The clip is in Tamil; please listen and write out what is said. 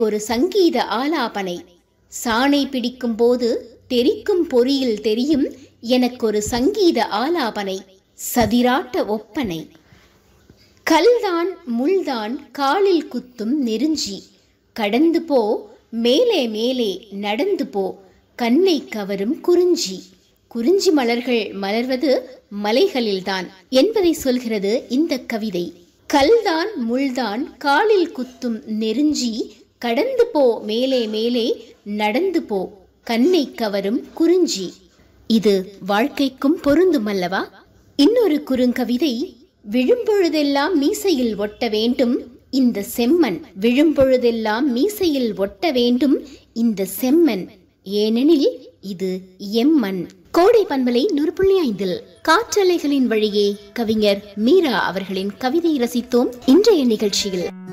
ஒரு சங்கீத ஆலாபனை சாணை பிடிக்கும் போது தெரிக்கும் பொறியில் தெரியும் எனக்கொரு சங்கீத ஆலாபனை சதிராட்ட ஒப்பனை கல்தான் முள்தான் காலில் குத்தும் நெருஞ்சி கடந்து போ மேலே மேலே நடந்து போ கண்ணை கவரும் குறிஞ்சி குறிஞ்சி மலர்கள் மலர்வது மலைகளில்தான் என்பதை சொல்கிறது இந்த கவிதை கல்தான் முள்தான் காலில் குத்தும் நெருஞ்சி கடந்து போ மேலே மேலே நடந்து போ கண்ணை கவரும் குறிஞ்சி இது வாழ்க்கைக்கும் பொருந்தும் அல்லவா இன்னொரு குறுங்கவிதை விழும்பொழுதெல்லாம் மீசையில் ஒட்ட வேண்டும் இந்த செம்மன் விழும்பொழுதெல்லாம் மீசையில் ஒட்ட வேண்டும் இந்த செம்மன் ஏனெனில் இது எம்மன் கோடை பண்பலை நூறு புள்ளி ஐந்தில் காற்றலைகளின் வழியே கவிஞர் மீரா அவர்களின் கவிதை ரசித்தோம் இன்றைய நிகழ்ச்சியில்